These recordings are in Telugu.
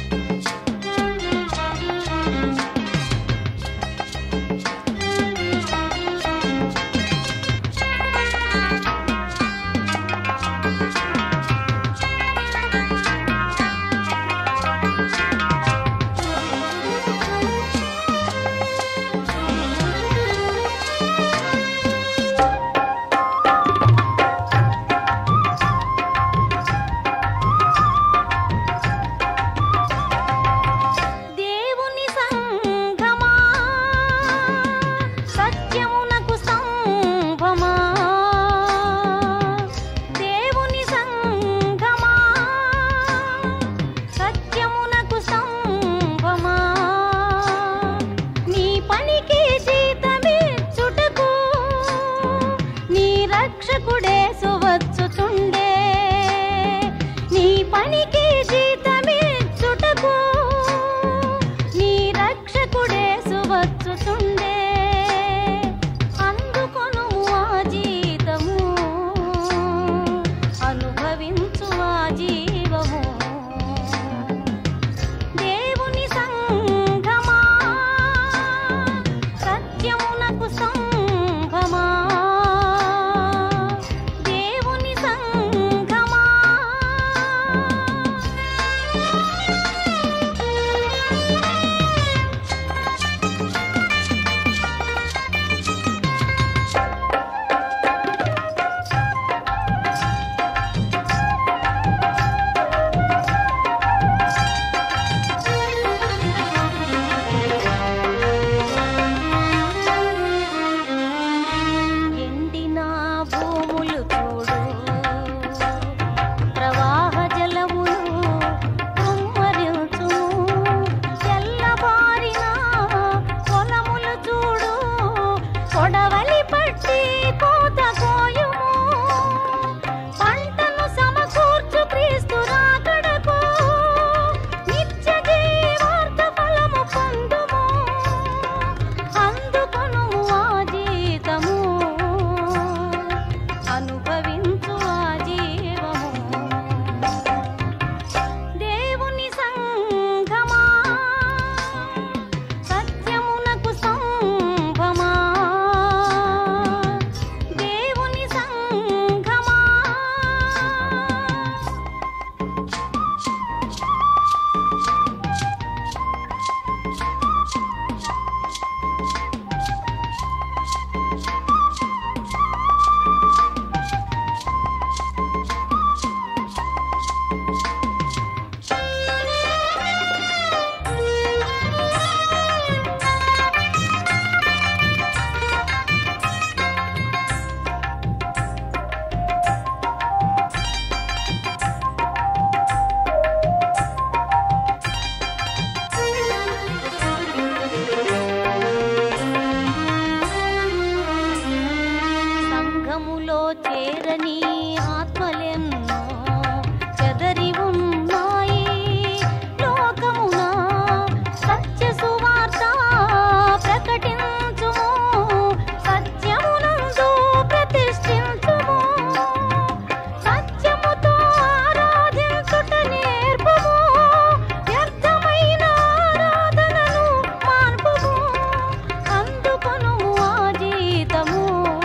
దేవుని సంఘమా సత్యమునకు స్తంభమా దేవుని సంఘమా సత్యమునకు స్తంభమా నీ పనికి జీతమిచ్చుటకు నీ రక్షకుడే సువచ్చుచుండే నీ పనికి జీతమిచ్చుటకు నీ రక్షకుడే సువచ్చుచుండే అందుకొను ఆ జీతము అనుభవించు ఆ జీవము దేవుని సంఘమా సత్యమునకు సంభమా దేవుని సంఘమా ఎండిన భూములు చూడు ప్రవాహ జలములు కుమ్మరించును తెల్లబారిన పొలములు చూడు కొడవలి పట్టి కోత కోయుము పంటను సమకూర్చు క్రీస్తు రాకడకు నిత్య జీవార్థ ఫలము పొందుము అందుకొను ఆ జీతము అనుభవించు ఆ జీవము దేవుని సంఘమా సత్యమునకు సంభమా దేవుని సంఘమా సంఘములో చేరని ఆత్మలెన్నో చెదరి ఉన్నాయి లోకమున సత్య సువార్త ప్రకటించుము సత్యమునందు ప్రతిష్ఠించుము సత్యముతో ఆరాధించుట నేర్పుము వ్యర్థమైన ఆరాధనను మాన్పుము అందుకొను ఆ జీతము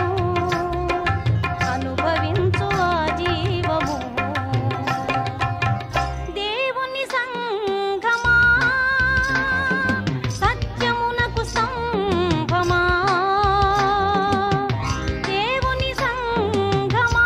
అనుభవించు ఆ జీవము దేవుని సంఘమా సత్యమునకు సంభమా దేవుని సంఘమా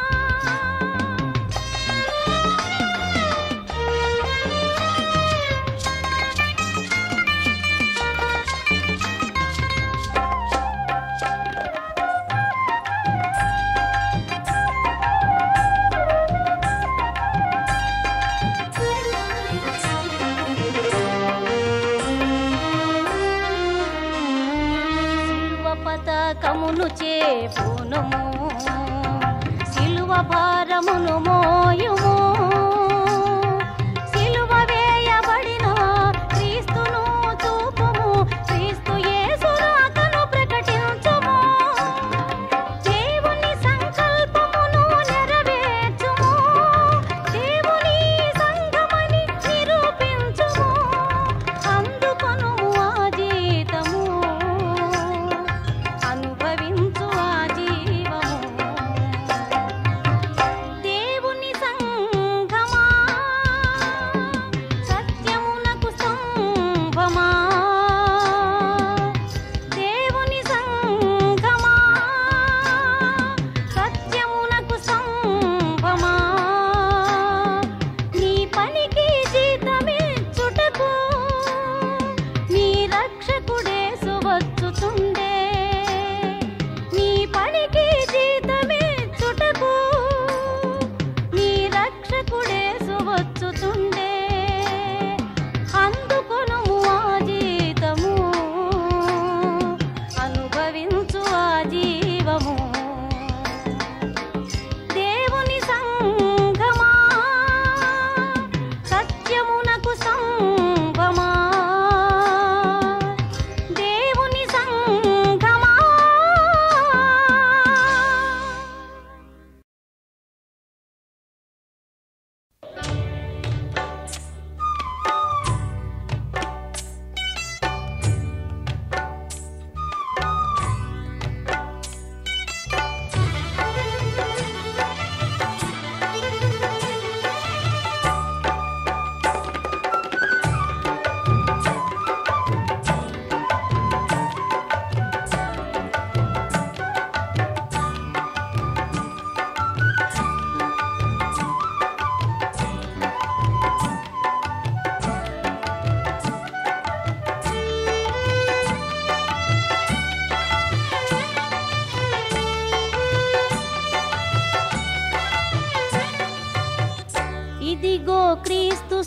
సిలువ పతకమును చేపునుము సిలువ భారమును మోయుము సిలువ వేయబడిన క్రీస్తును చూపుము క్రీస్తు యేసు రాకను ప్రకటించుము దేవుని సంకల్పమును నెరవేర్చుము దేవుని సంఘమని నిరూపించుము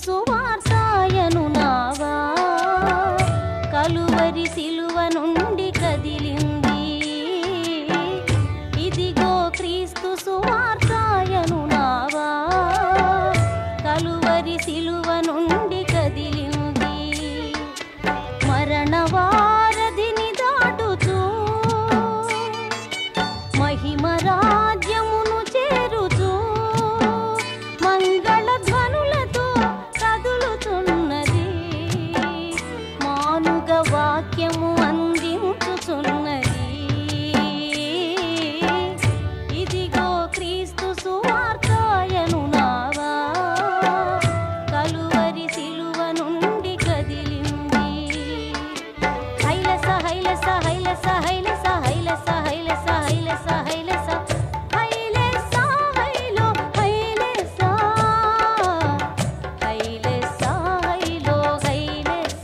సువార్తాయను నావా కలువరి సిలువ నుండి కదిలింది ఇదిగో క్రీస్తు సువార్తాయను నావా కలువరి సిలువ నుండి కదిలింది మరణ వారధిని దాటుతూ మహిమ రాజ్యమును చేరుచూ మంగళ ధ్వనులతో కదులుతున్నది మానుగ వాక్యము అందించుచున్నది ఇదిగో క్రీస్తు సువార్తాయను నావా కలువరి సిలువ నుండి కదిలింది హైలస హైలస హైలస హైలస హైలస హైలస హైలస హైలస హైలస హైలో హైలస హైలస హైలో హైలస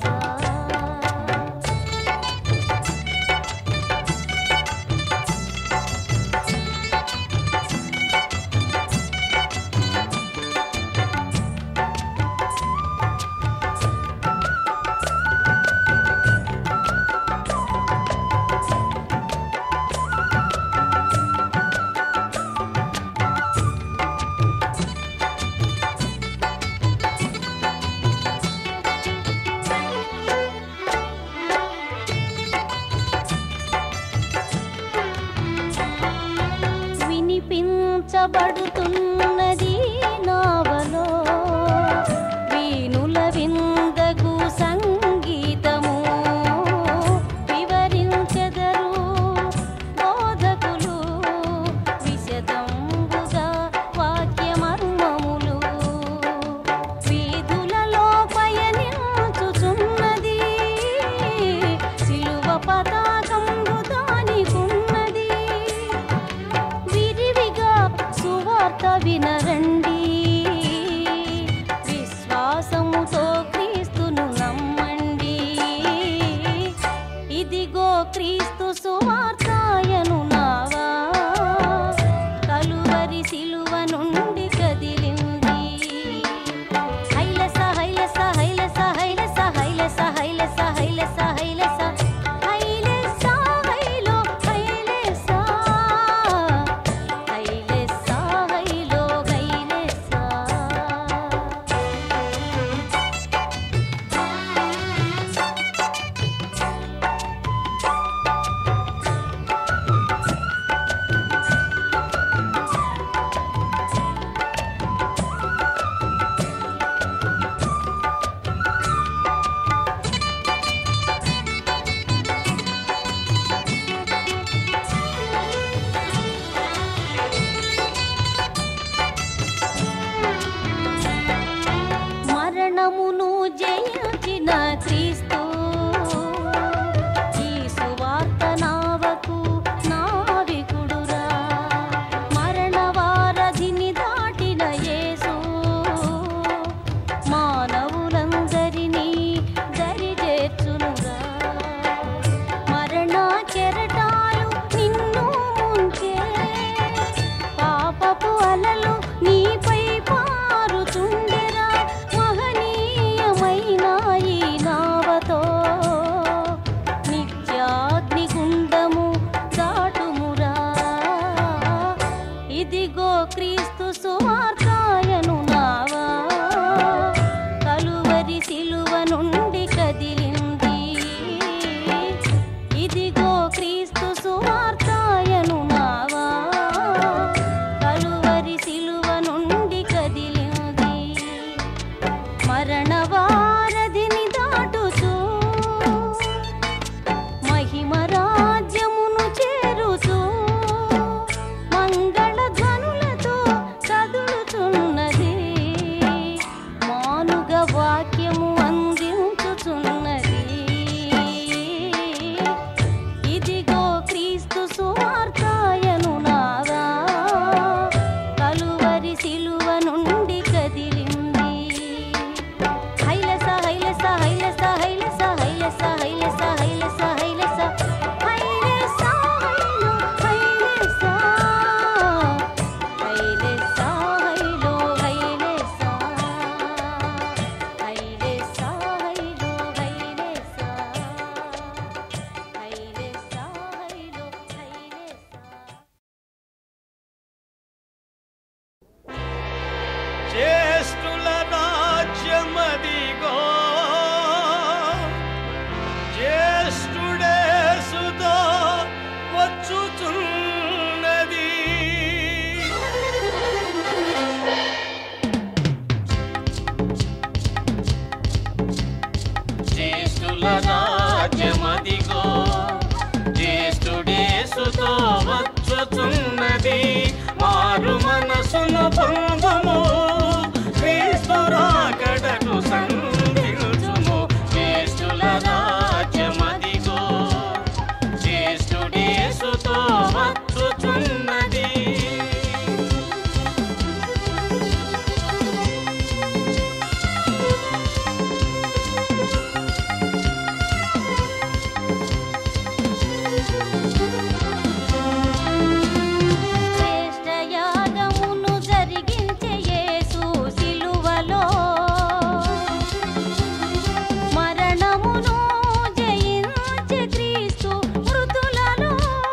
వినిపించబడుతున్నది నావలో వీణుల విందగు సంగీతము వివరించెదరు బోధకులు విశదంబుగా వాక్యమర్మములు వీధులలో పయనించుచున్నది సిలువ పతాకంబు దానికున్నది విరివిగా సువార్త వినరండి విశ్వాసముతో క్రీస్తును నమ్మండి ఇదిగో క్రీస్తు సువార్తాయను నావా కలువరి సిలువ నుండి కదిలింది హైలస హైలస హైలస హైలస హైలస హైలస హైలస హైలస హైలస హైలో హైలస హైలస హైలో హైలస మరణమును జయించిన క్రీస్తు ఈ సువార్త నావకు నావికుడురా మరణ వారధిని దాటిన యేసు మానవులందరినీ దరి చేర్చునురా మరణ కెరటాలు నిన్ను ముంచే పాపపు అలలు నీపై పారుచుండెరా మహనీయమైన ఈ నావతో నిత్యాగ్ని గుండము దాటుమురా ఇదిగో క్రీస్తు సువార్తాయను నావా కలువరి సిలువ నుండి కదిలింది ఇదిగో క్రీస్తు సువార్తాయను నావా కలువరి సిలువ నుండి కదిలింది మరణ వారధిని దాటుతూ మహిమ రాజ్యమును చేరుతూ మంగళ ధ్వనులతో కదులుతున్నది మానుగ వాక్యము అందించుచున్నది ఇదిగో క్రీస్తు సువార్తాయను నావా కలువరి సిలువ నుండి కదిలింది హైలస హైలస హైలస హైలస హైలస హైలస హైలస హైలస హైలస హైలో హైలస హైలస హైలో హైలస జ్యేష్ఠుల రాజ్యమదిగో జ్యేష్ఠుడేసుతో వచ్చుచున్నది మారు మనసును పొందుము క్రీస్తు రాకడను సంధించుము జ్యేష్ఠుల రాజ్యమదిగో జ్యేష్ఠుడేసుతో వచ్చుచున్నది శ్రేష్ఠ యాగమును జరిగించే యేసు సిలువలో మరణమును జయించే క్రీస్తు మృతులలో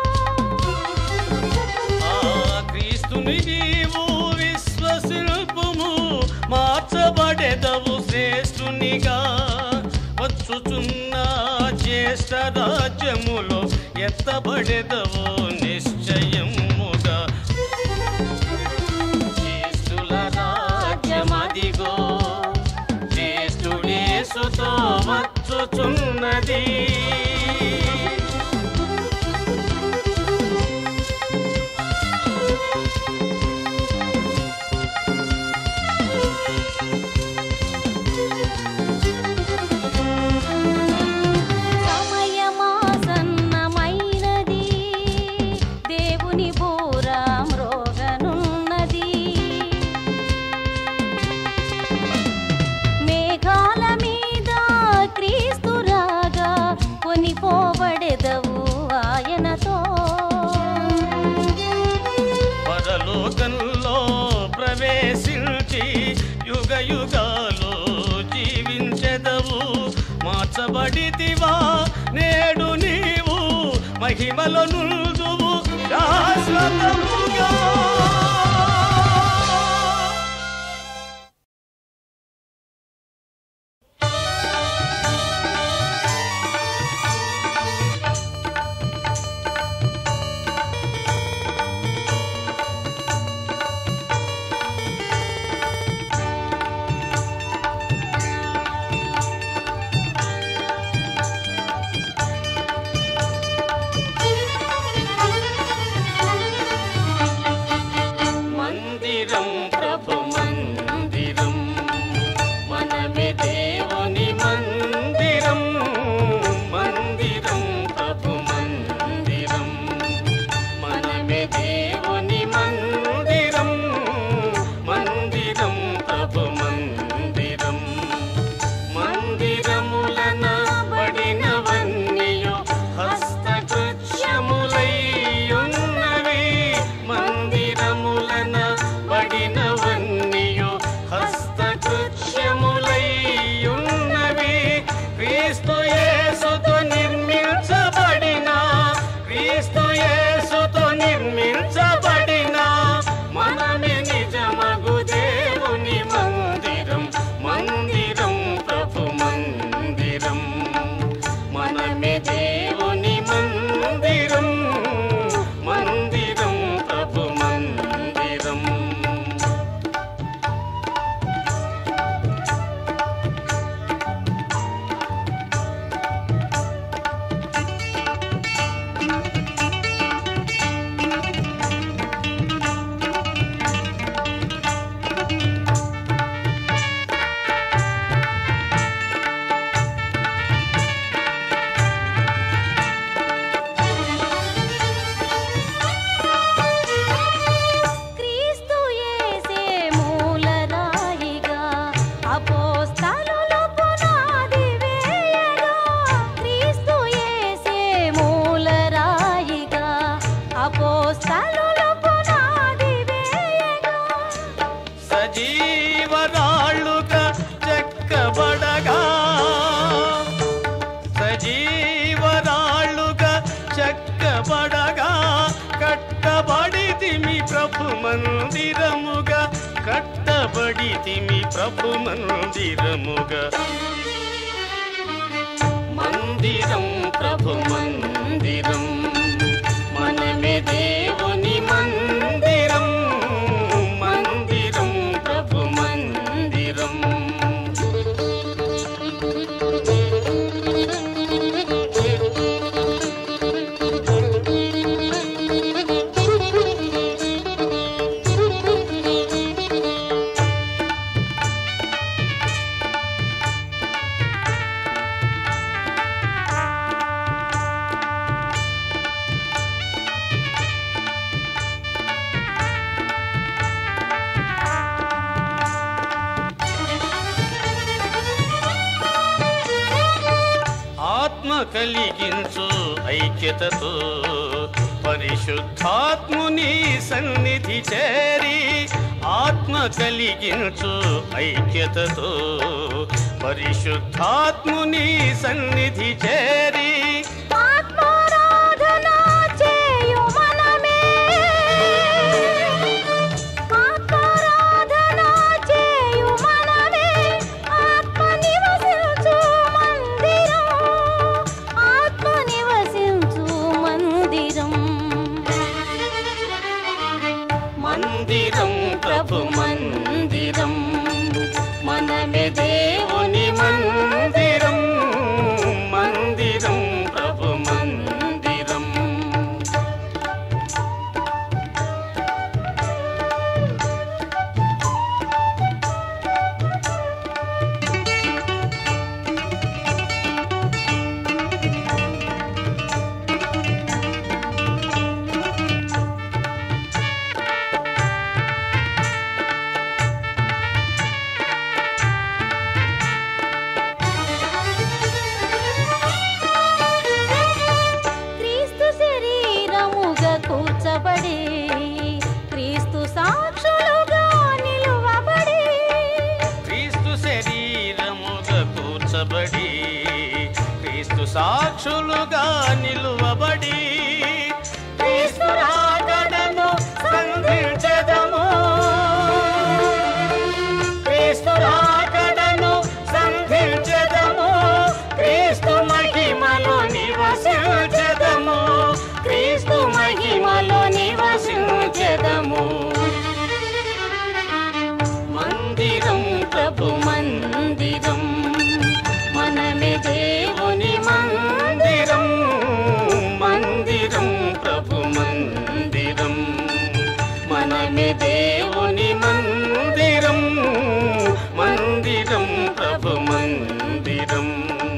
ఆ క్రీస్తుని నీవు విశ్వశిల్పము మార్చబడెదవు శ్రేష్ఠునిగా వచ్చుచున్న జ్యేష్ఠ రాజ్యములో ఎత్తబడెదవు నిశ్చయముగా జ్యేష్ఠుల రాజ్యమదిగో జ్యేష్ఠుడేసుతో వచ్చుచున్నది సమయమాసన్నమైనది దేవుని బూర మ్రోగనున్నది మేఘాల మీద క్రీస్తు రాగా కొనిపోబడెదవు ఆయనతో పరలోకంలో ప్రవేశించి యుగ యుగాలు జీవించెదవు మార్చబడితివా నేడు నీవు మహిమలో నుందువు శాశ్వతముగా మందిరం ప్రభు మందిరం మనమే దేవుని మందిరం మందిరం ప్రభు మందిరం మనమే దేవుని మందిరం మందిరం ప్రభు మందిరం మందిరములన బడినవన్నీయు హస్తకృత్యములై ఉన్నవి మందిరములన బడినవన్నీయు హస్తకృత్యములై ఉన్నవి క్రీస్తు యేసుతో నిర్మించబడిన క్రీస్తు యేసుతో నిర్మించబడిన మనమే నిజమగు దేవుని మందిరం మందిరం ప్రభు మందిరం మనమే దేవుని మందిరం మందిరం ప్రభు మందిరం క్రీస్తు యేసే మూలరాయిగా అపోస్తలులు పునాది వేయగా క్రీస్తు యేసే మూలరాయిగా అపోస్తలులు పునాది వేయగా సజీవరాళ్ళుగా చెక్కబడగా సజీవరాళ్ళుగా చెక్కబడగా కట్టబడితిమి ప్రభు మందిరముగా కట్టబడితిమి ప్రభు మందిరముగా మందిరం ప్రభు మందిరం మనమే దేవుని మందిరం మందిరం ప్రభు మందిరం కలిగించు ఐక్యతతో పరిశుద్ధాత్ముని సన్నిధి చేరి ఆత్మ కలిగించు ఐక్యతతో పరిశుద్ధాత్ముని సన్నిధి చేరి ఆత్మారాధన చేయు మనమే ఆత్మారాధన చేయు మనమే ఆత్మ నివసించు మందిరం ఆత్మ నివసించు మందిరం మందిరం ప్రభు మందిరం మనమే దేవుని మందిరం మందిరం ప్రభు మందిరం క్రీస్తు శరీరముగా కూర్చబడి క్రీస్తు సాక్షులుగా నిలువబడి క్రీస్తు శరీరముగా కూర్చబడి క్రీస్తు సాక్షులుగా నిలువబడి క్రీస్తు రాకడను సంధించెదము క్రీస్తు రాకడను సంధించెదము క్రీస్తు మహిమలో నివసించెదము క్రీస్తు మహిమలో నివసించెదము మందిరం ప్రభు మందిరం మనమే దేవుని మందిరం మందిరం ప్రభు మందిరం మనమే దేవుని మందిరం మందిరం ప్రభు మందిరం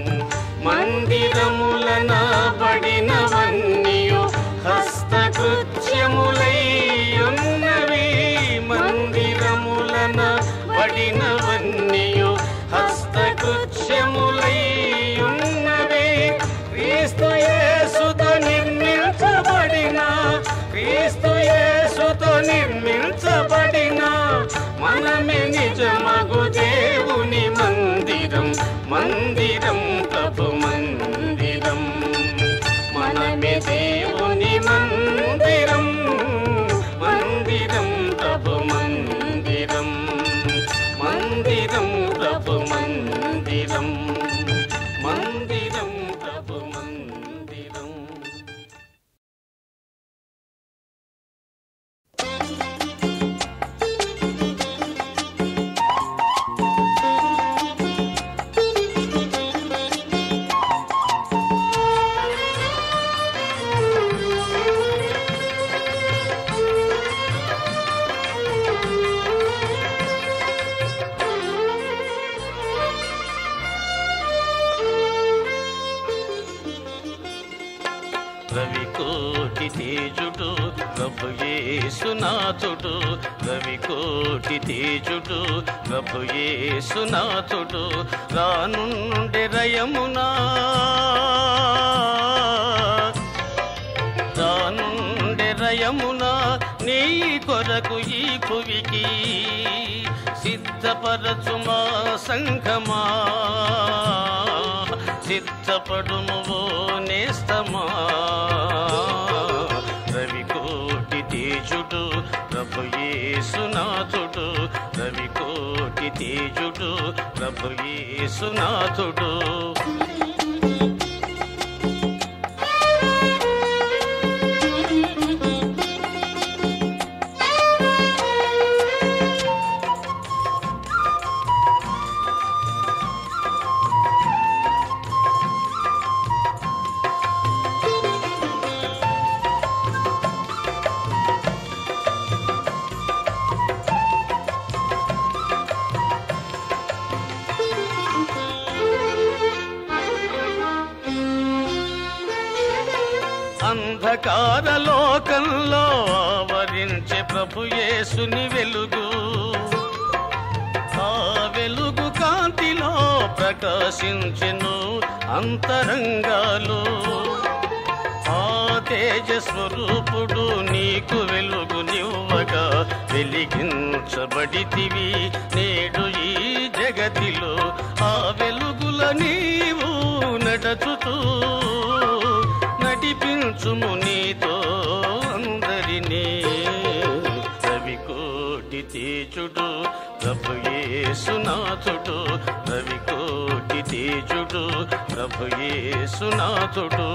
మందిరములన బడినవన్నీయు హస్తకృత్యములై ఉన్నవి మందిరములన బడినవన్నీయు హస్తకృత్యములై ఉన్నవి క్రీస్తు యేసుతో నిర్మించబడిన క్రీస్తు యేసుతో నిర్మించబడిన మనమే నిజమగు దేవుని మందిరం మందిరం ప్రభు మందిరం మనమే దేవుని మందిరం మందిరం ప్రభు మందిరం మందిరం ప్రభు మందిరం మందిరం ప్రభు మందిరం రవి కోటి తేజుడు ప్రభు యేసునాథుడు రవి కోటి తేజుడు ప్రభు యేసునాథుడు రానుండే రయమునా రానుండే రయమునా నీ కొరకు ఈ భువికి సిద్ధపరచుమా సంఘమా సిద్ధపడును ఓ నేస్తమా రవి కోటి తేజుడు ప్రభు యేసునాథుడు రవి కోటి తేజుడు ప్రభు యేసునాథుడు అంధకార లోకంలో ఆవరించే ప్రభు యేసుని వెలుగు ఆ వెలుగు కాంతిలో ప్రకాశించెను అంతరంగాలు ఆ తేజస్వరూపుడు నీకు వెలుగు నివ్వగా వెలిగించబడితివి నేడు ఈ జగతిలో ఆ వెలుగుల నీవు నడచుతూ నడిపించుము నీతో అందరినీ రవికోటి తేజుడు ప్రభు యేసునాథుడు రవికోటి తేజుడు ప్రభు యేసునాథుడు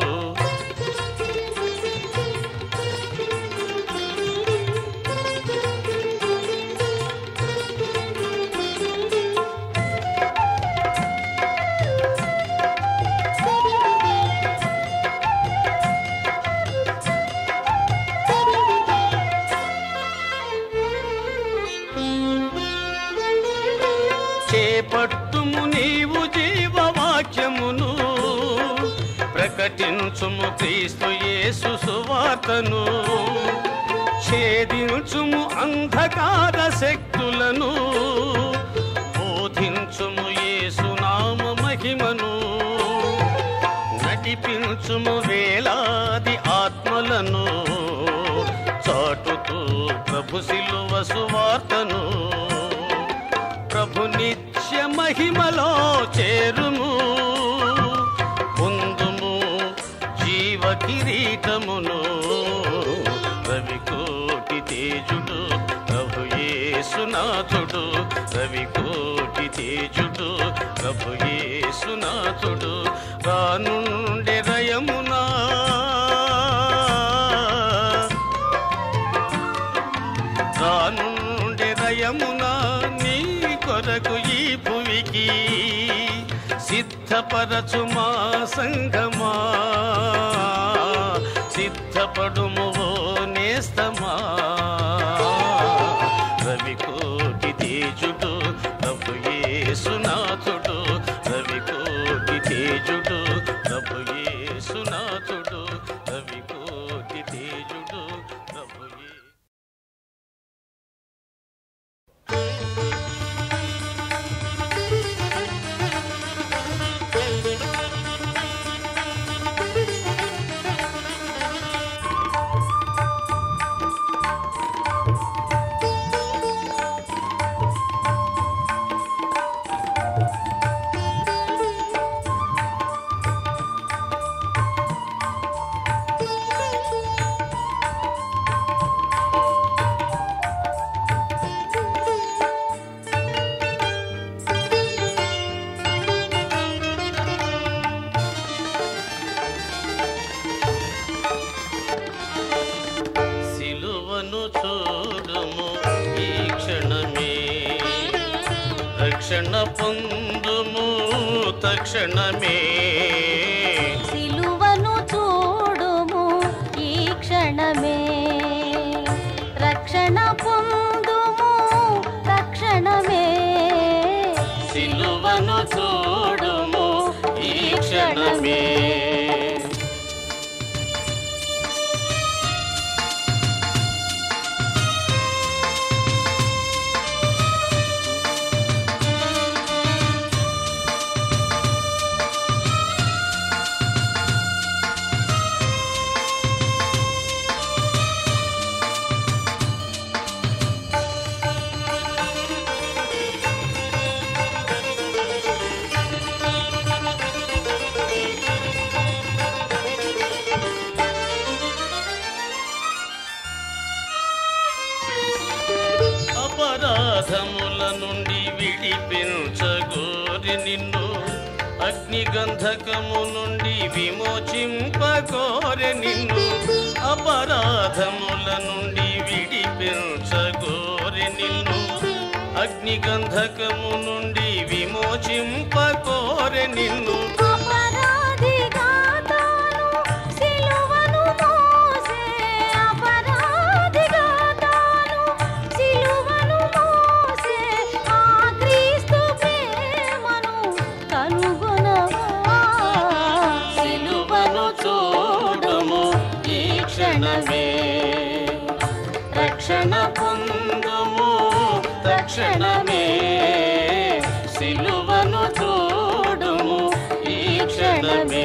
చేపట్టుము నీవు జీవవాక్యమును ప్రకటించుము క్రీస్తు యేసు సువార్తను ఛేదించుము అంధకార శక్తులను బోధించుము యేసు నామ మహిమను నడిపించుము వేలాది ఆత్మలను చాటుతూ ప్రభు శిలువ సువార్తను ప్రభు నిత్య మహిమలో చేరుము పొందుము జీవ కిరీటమును రవికోటి తేజుడు ప్రభు యేసునాథుడు రవికోటి తేజుడు ప్రభు యేసునాథుడు రానుండే రయమునా రానుండే రయమున నీ కొరకు ఈ భువికి సిద్ధపరచుమా సంగమా సిద్ధపడుము ఓ నేస్తమా రవికోటి తేజుడు ప్రభు యేసునాథుడు రవికోటి తేజుడు ప్రభు యేసునాథుడు రవికోటి తేజుడు ప్రభు యే సిలువను చూడుము ఈ క్షణమే రక్షణ పొందుము తక్షణమే సిలువను చూడుము ఈ క్షణమే రక్షణ పొందుము తక్షణమే సిలువను చూడుము ఈ క్షణమే అపరాధముల నుండి విడిపించగోరి నిన్ను అగ్నిగంధకము నుండి విమోచింపగోరె నిన్ను అపరాధముల నుండి విడిపించగోరె నిన్ను అగ్నిగంధకము నుండి విమోచింపగోరె నిన్ను అపరాధిగా తాను సిలువను మోసే అపరాధిగా తాను సిలువను మోసే ఆ క్రీస్తు ప్రేమను కనుగొనవా సిలువను చూడము ఈ క్షణమే రక్షణ పొందము తక్షణమే సిలువను చూడము క్షణమే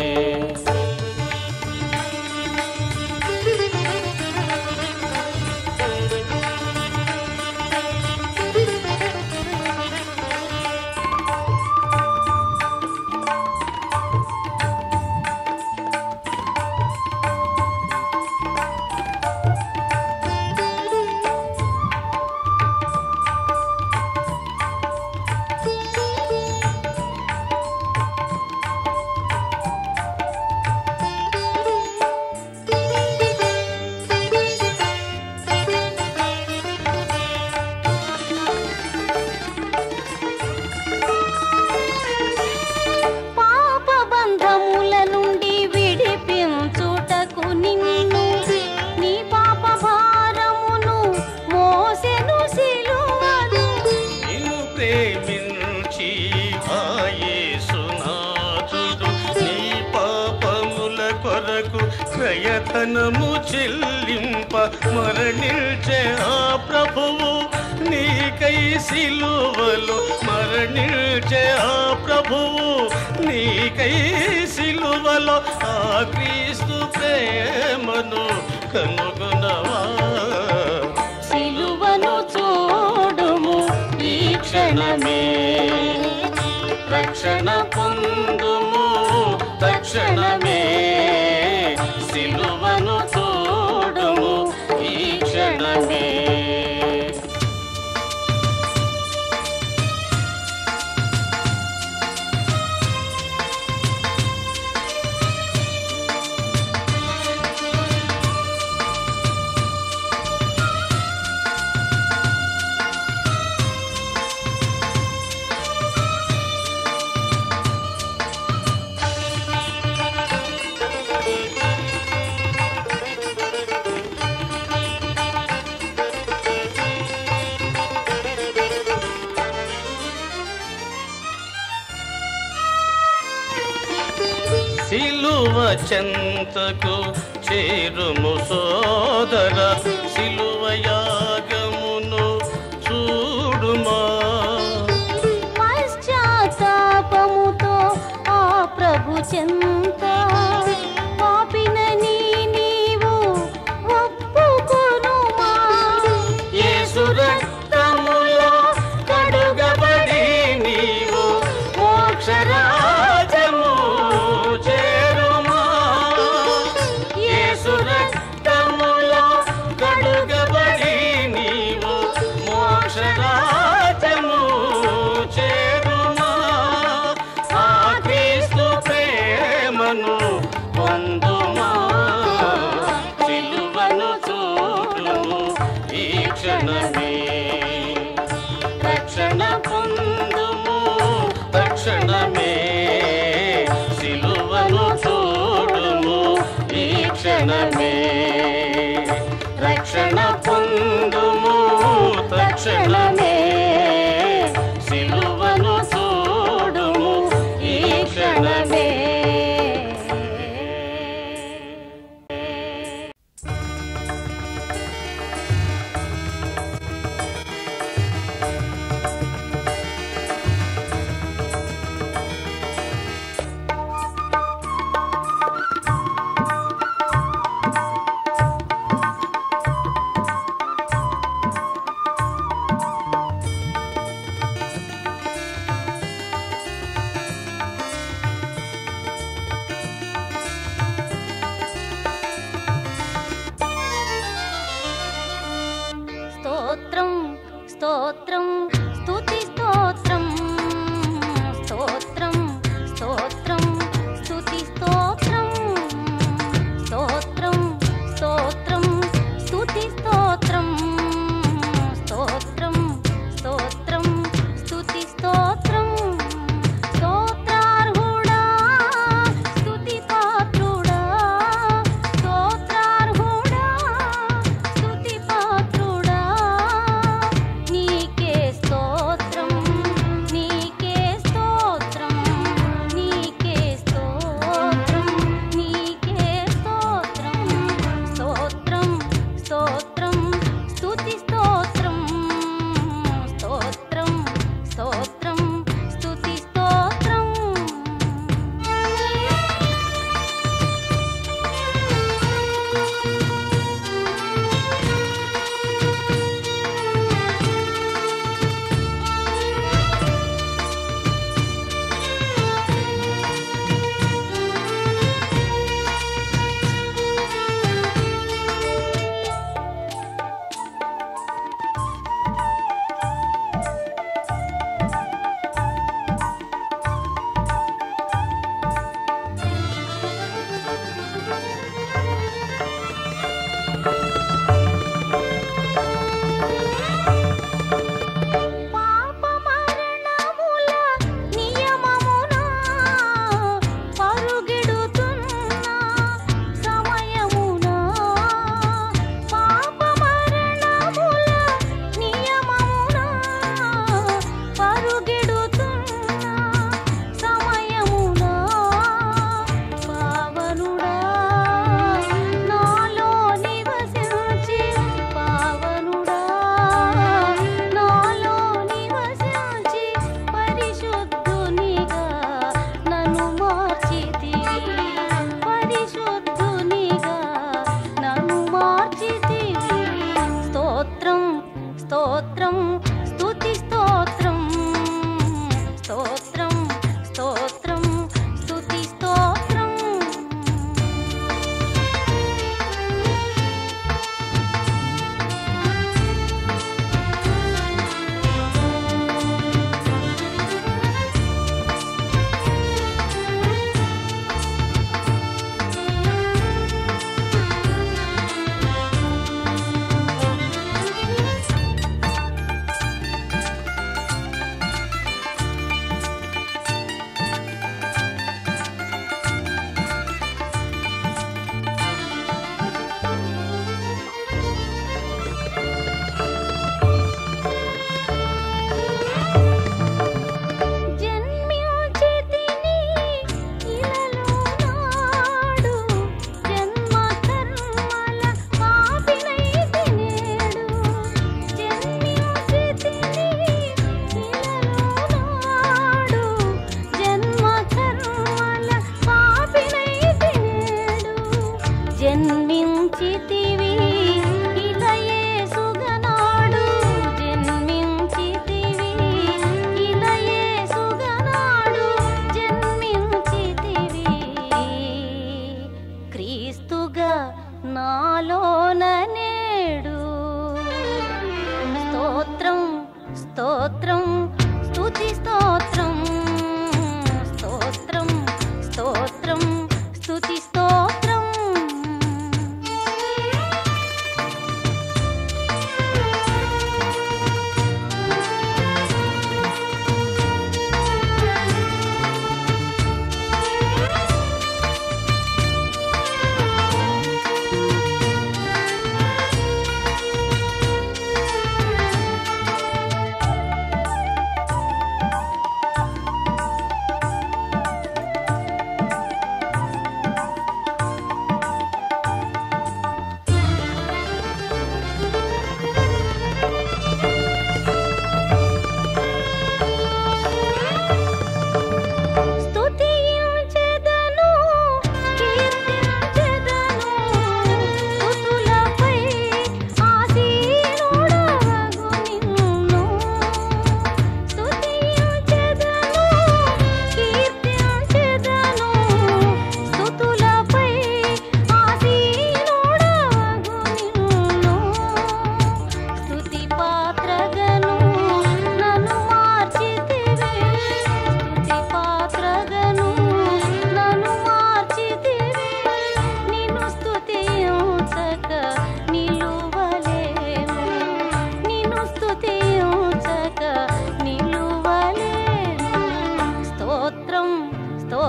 పాప బంధముల నుండి విడిపించుటకు నిన్ను నీ పాప భారమును మోసెను సిలువను నిన్ను ప్రేమించి ఆయేసునాథుడు నీ పాపముల కొరకు ప్రయతనము చెల్లింప మరణించే ఆ ప్రభువు నీకై సిలువలు మరణించే ఆ ప్రభువు నీకై సిలువలో ఆ క్రీస్తు ప్రేమను కనుగొనవా సిలువను చూడుము ఈ క్షణమే రక్షణ పొందుము తక్షణమే సిలువను చూడుము ఈ క్షణమే సిలువ చెంతకు చేరుము సోదర సిలువ యాగమును చూడుమా పశ్చాత్తాపముతో ఆ ప్రభు చెంత పాపినని నీవు ఒప్పుకొనుమా యేసు రక్తములో కడుగబడి నీవు మోక్షరాజము చేరుమా యేసు రక్తములో కడుగబడి నీవు మోక్షరాజము చేరుమా ఆ క్రీస్తు ప్రేమను పొందుమా సిలువను చూడుము ఈ క్షణమే రక్షణ పొందుము తక్షణమే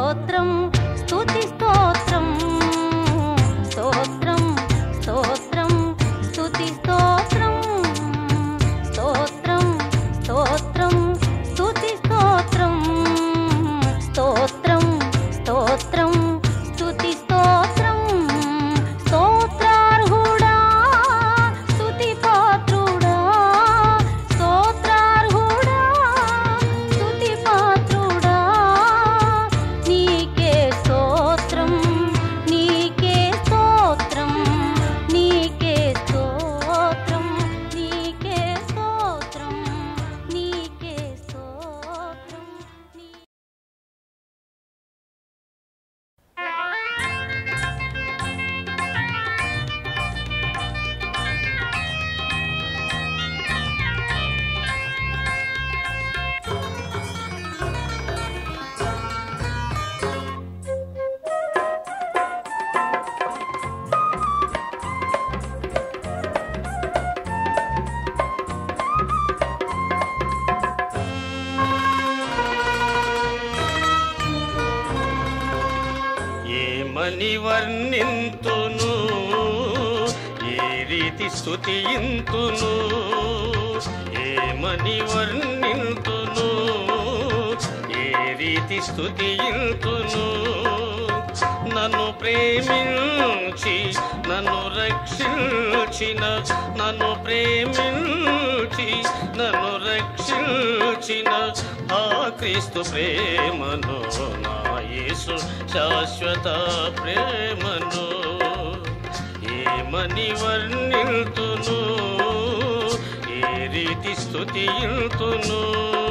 స్తోత్రం స్తుతి స్తోత్రం స్తోత్రం స్తోత్రం స్తుతి స్తోత్రం స్తోత్రం స్తోత్రం స్తుతి స్తోత్రం స్తోత్రం స్తోత్రం స్తుతి స్తోత్రం స్తోత్రార్హుడా స్తుతి పాత్రుడా స్తోత్రార్హుడా స్తుతి పాత్రుడా నీకే స్తోత్రం నీకే స్తోత్రం నీకే స్తోత్రం నీకే స్తోత్రం నీకే స్తోత్రం నీ ఏమని వర్ణింతును ఏ రీతి స్థుతింతును ఏమని వర్ణింతును ఏ రీతి స్థుతింతును నన్ను ప్రేమించి నన్ను రక్షించిన నన్ను ప్రేమించి నన్ను రక్షించిన ఆ క్రీస్తు ప్రేమను నా యేసు శాశ్వత ప్రేమను ఏమని వర్ణిల్తును ఏ రీతి స్థుతిల్తును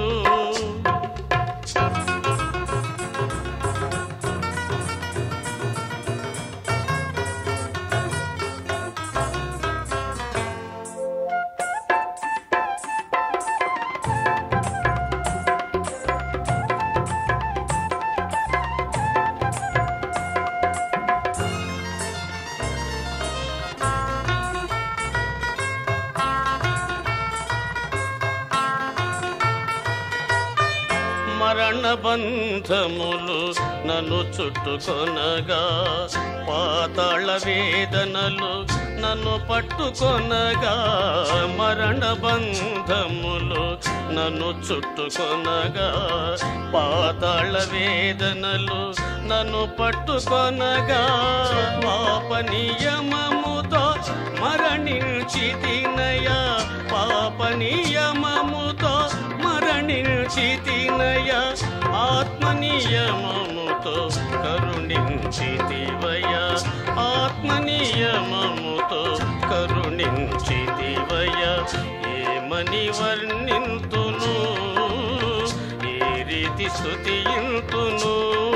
మరణ బంధములు నన్ను చుట్టుకొనగా పాతాళ వేదనలు నన్ను పట్టుకొనగా మరణ బంధములు నన్ను చుట్టుకొనగా పాతాళ వేదనలు నన్ను పట్టుకొనగా పాప నియమముతో మరణించి తినయా పాప నియమముతో మరణించి తినయ ఆత్మ నియమముతో కరుణించి దివయ ఆత్మ నియమముతో కరుణించి దివయ ఏమని వర్ణింతును ఏ రీతి స్థుతింతును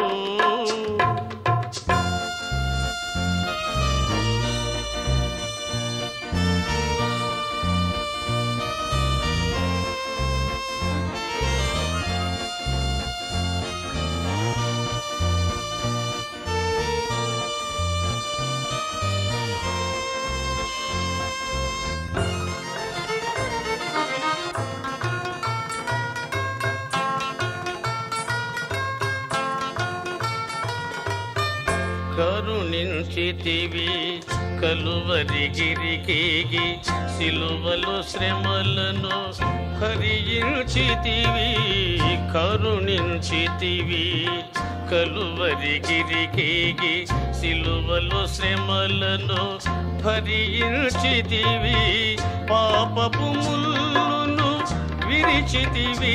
కరుణించితివి కలువరి గిరికేగి సిలువలు శ్రమలను హరించితివి కరుణించితివి కలువరి గిరికేగి సిలువలు శ్రమలను భరించితివి పాపపు ముల్లును విరిచితివి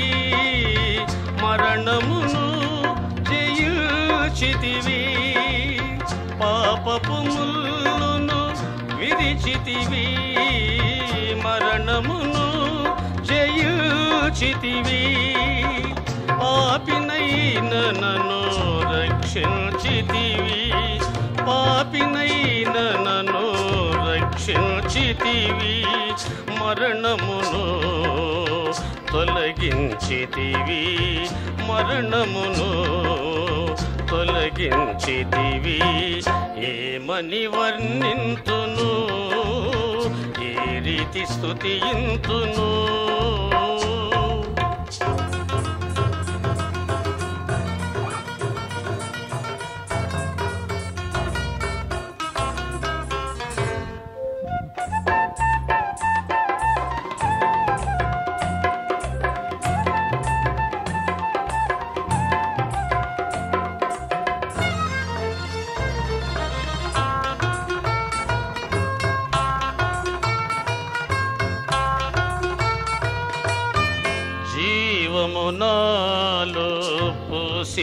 మరణమును జయించితివి పాపపు ముల్లును విరిచితివి మరణమును జయించితివి పాపినైన నన్ను రక్షించితివి పాపినైన నన్ను రక్షించితివి మరణమును తొలగించితివి మరణమును తొలగించితివి ఏమని వర్ణింతును ఏ రీతి స్థుతింతును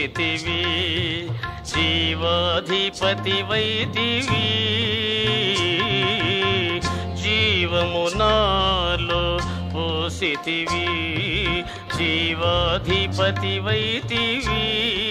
పోసితివి జీవాధిపతి వైదివి జీవము నాలో పోసితివి జీవాధిపతి వైదివి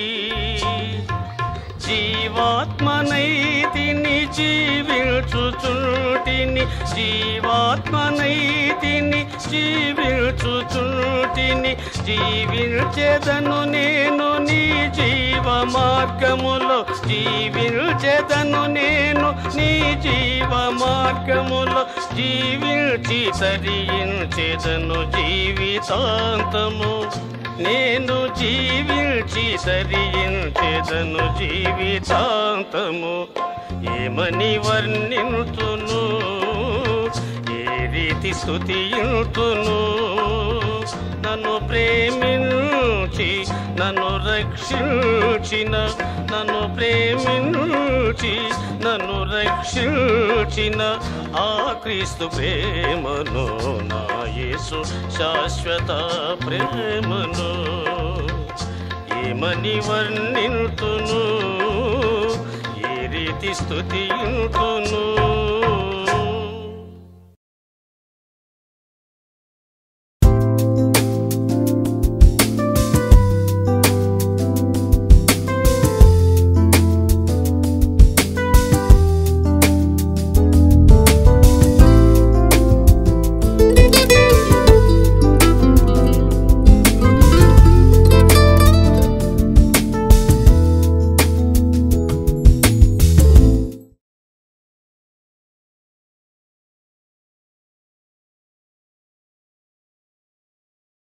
జీవాత్మనైతిని జీవించుచుంటిని జీవాత్మనైతిని జీవించుచుంటిని జీవించెదను నేను నీ జీవ మార్గములో జీవించెదను నేను నీ జీవ మార్గములో జీవించి తరించెదను జీవితాంతము నేను జీవించి తరించెదను జీవితాంతము ఏమని వర్ణింతును ఏ రీతి స్థుతింతును నన్ను ప్రేమించి నన్ను రక్షించిన నన్ను ప్రేమించి నన్ను రక్షించిన ఆ క్రీస్తు ప్రేమను నా యేసు శాశ్వత ప్రేమను ఏమని వర్ణింతును ఏ రీతి స్థుతింతును